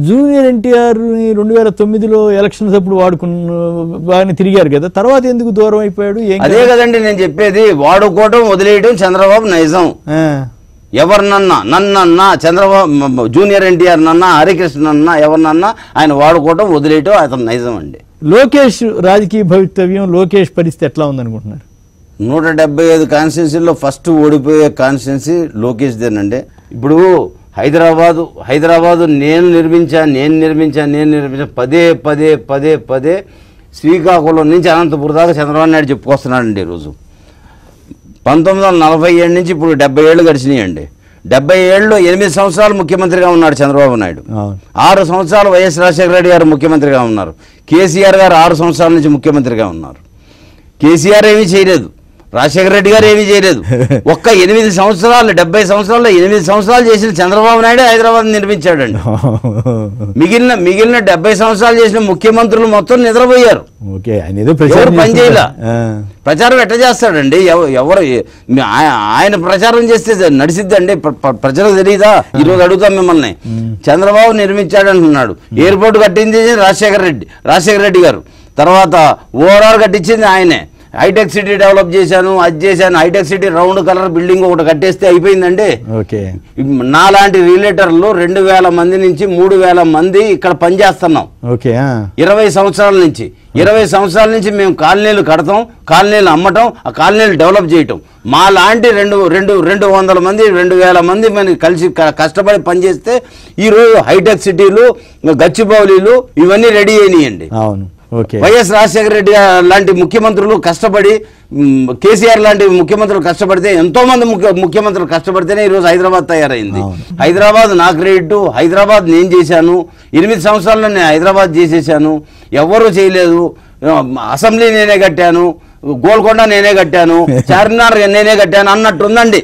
Junior NTR రెండు వేల తొమ్మిదిలో ఎలక్షన్స్ అప్పుడు వాడుకున్న బాగానే తిరిగారు కదా తర్వాత ఎందుకు దూరం అయిపోయాడు ఏం అదే కదండి నేను చెప్పేది వాడుకోవటం వదిలేయటం చంద్రబాబు నైజం ఆ, ఎవరినన్నా నన్నన్నా చంద్రబాబు మ- జూనియర్ ఎన్టీఆర్ నన్నా హరికృష్ణ అన్నా ఎవరినన్నా ఆయన వాడుకోవటం వదిలేయటం అతను నైజం అండి లోకేష్ రాజకీయ భవితవ్యం లోకేష్ పరిస్థితి ఎట్లా ఉందనుకుంటున్నారు నూట డెబ్బై ఐదు కాన్స్టిట్యున్సీల్లో ఫస్ట్ ఓడిపోయే కాన్స్టిట్యున్సీ లోకేష్ దేనండి ఇప్పుడు హైదరాబాదు హైదరాబాదు నేను నిర్మించా నేను నిర్మించా నేను నిర్మించా పదే పదే పదే పదే శ్రీకాకుళం నుంచి అనంతపురం దాకా చంద్రబాబు నాయుడు చెప్పుకొస్తున్నాడండి ఈరోజు పంతొమ్మిది వందల నలభై ఏడు నుంచి ఇప్పుడు డెబ్బై ఏళ్ళు గడిచినాయండి డెబ్బై ఏళ్ళు ఎనిమిది సంవత్సరాలు ముఖ్యమంత్రిగా ఉన్నాడు చంద్రబాబు నాయుడు అవును. ఆరు సంవత్సరాలు వైఎస్ రాజశేఖర రెడ్డి గారు ముఖ్యమంత్రిగా ఉన్నారు కేసీఆర్ గారు ఆరు సంవత్సరాల నుంచి ముఖ్యమంత్రిగా ఉన్నారు కేసీఆర్ ఏమీ చేయలేదు రాజశేఖర రెడ్డి గారు ఏమీ చేయలేదు ఒక్క ఎనిమిది సంవత్సరాలు డెబ్బై సంవత్సరాల్లో ఎనిమిది సంవత్సరాలు చేసిన చంద్రబాబు నాయుడు హైదరాబాద్ నిర్మించాడండి మిగిలిన మిగిలిన డెబ్బై సంవత్సరాలు చేసిన ముఖ్యమంత్రులు మొత్తం నిద్రపోయారు ఓకే ఆయన ఏదో ఎవరు ప్రచారం పని చేయలా చేస్తున్నారు. ఆ, ప్రచారం ఎట్ట చేస్తాడండి ఎవ- ఎవరు మీ- ఆయ- ఆయన ప్రచారం చేస్తే నడిసిద్దండి ప్ర- ప్ర- ప్రజలకు తెలియదా ఈరోజు అడుగుతాం మిమ్మల్ని చంద్రబాబు నిర్మించాడు అంటున్నాడు ఎయిర్పోర్ట్ కట్టింది రాజశేఖర రెడ్డి రాజశేఖర రెడ్డి గారు తర్వాత ఓవరాల్ కట్టించింది ఆయనే హైటెక్ సిటీ డెవలప్ చేశాను అది చేశాను హైటెక్ సిటీ రౌండ్ కలర్ బిల్డింగ్ ఒకటి కట్టేస్తే అయిపోయిందండి ఓకే నాలాంటి రిలేటర్లు రెండు వేల మంది నుంచి మూడు వేల మంది ఇక్కడ పనిచేస్తున్నాం ఓకే ఆ, ఇరవై సంవత్సరాల నుంచి ఇరవై సంవత్సరాల నుంచి మేము కాలనీలు కడతాం కాలనీలు అమ్మటం ఆ కాలనీలు డెవలప్ చేయటం మా లాంటి రెండు రెండు రెండు వందల మంది రెండు వేల మంది మన కలిసి క- కష్టపడి పనిచేస్తే ఈరోజు హైటెక్ సిటీలు గచ్చిబౌలీలు ఇవన్నీ రెడీ అయినాయండి అవును ఓకే వైఎస్ రాజశేఖర రెడ్డి గారు లాంటి ముఖ్యమంత్రులు కష్టపడి మ్, కేసీఆర్ లాంటి ముఖ్యమంత్రులు కష్టపడితే ఎంతో మంది ముఖ్య ముఖ్యమంత్రులు కష్టపడితేనే ఈరోజు హైదరాబాద్ తయారైంది అవును. హైదరాబాద్ నా క్రెడిట్ హైదరాబాద్ నేను చేశాను ఎనిమిది సంవత్సరాల్లో నేను హైదరాబాద్ చేసేసాను ఎవ్వరూ చేయలేదు అసెంబ్లీ నేనే కట్టాను గోల్కొండ నేనే కట్టాను చార్మినార్ నేనే కట్టాను అన్నట్టుందండి